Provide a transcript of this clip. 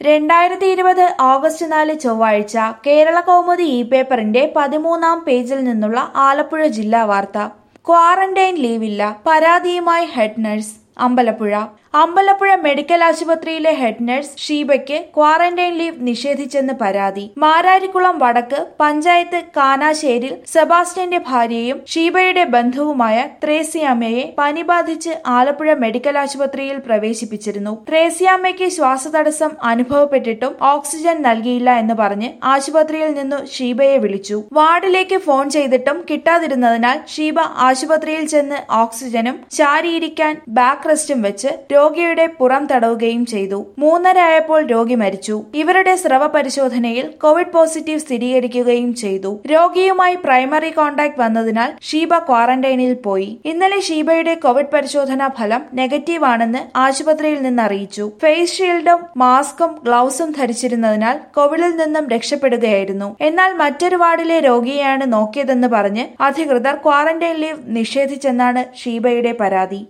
രണ്ടായിരത്തി ഇരുപത് ഓഗസ്റ്റ് നാല് ചൊവ്വാഴ്ച കേരള കൗമുദി ഇ പേപ്പറിന്റെ പതിമൂന്നാം പേജിൽ നിന്നുള്ള ആലപ്പുഴ ജില്ലാ വാർത്ത ക്വാറന്റൈൻ ലീവില്ല പരാതിയുമായി head nurse Ambalappuzha Ambalappuzha medical ആശുപത്രിയിലെ ഹെഡ് നഴ്സ് ഷീബയ്ക്ക് ക്വാറന്റൈൻ ലീവ് നിഷേധിച്ചെന്ന് പരാതി മാരാരിക്കുളം വടക്ക് പഞ്ചായത്ത് കാനാശ്ശേരിൽ സെബാസ്റ്റ്യന്റെ ഭാര്യയും ഷീബയുടെ ബന്ധുവുമായ ത്രേസ്യാമ്മയെ പനി ബാധിച്ച് ആലപ്പുഴ മെഡിക്കൽ ആശുപത്രിയിൽ പ്രവേശിപ്പിച്ചിരുന്നു ത്രേസ്യാമ്മയ്ക്ക് ശ്വാസതടസ്സം അനുഭവപ്പെട്ടിട്ടും ഓക്സിജൻ നൽകിയില്ല എന്ന് പറഞ്ഞ് ആശുപത്രിയിൽ നിന്നു ഷീബയെ വിളിച്ചു വാർഡിലേക്ക് ഫോൺ ചെയ്തിട്ടും കിട്ടാതിരുന്നതിനാൽ ഷീബ ആശുപത്രിയിൽ ചെന്ന് ഓക്സിജനും ചാരിയിരിക്കാൻ ബാക്ക് റെസ്റ്റും വെച്ച് രോഗിയുടെ പുറം തടവുകയും ചെയ്തു മൂന്നര ആയപ്പോൾ രോഗി മരിച്ചു ഇവരുടെ സ്രവ പരിശോധനയിൽ കോവിഡ് പോസിറ്റീവ് സ്ഥിരീകരിക്കുകയും ചെയ്തു രോഗിയുമായി പ്രൈമറി കോണ്ടാക്ട് വന്നതിനാൽ ഷീബ ക്വാറന്റൈനിൽ പോയി ഇന്നലെ ഷീബയുടെ കോവിഡ് പരിശോധനാ ഫലം നെഗറ്റീവ് ആണെന്ന് ആശുപത്രിയിൽ നിന്ന് അറിയിച്ചു ഫേസ് ഷീൽഡും മാസ്കും ഗ്ലൗസും ധരിച്ചിരുന്നതിനാൽ കോവിഡിൽ നിന്നും രക്ഷപ്പെടുകയായിരുന്നു എന്നാൽ മറ്റൊരു വാർഡിലെ രോഗിയെയാണ് നോക്കിയതെന്ന് പറഞ്ഞ് അധികൃതർ ക്വാറന്റൈൻ ലീവ് നിഷേധിച്ചെന്നാണ് ഷീബയുടെ പരാതി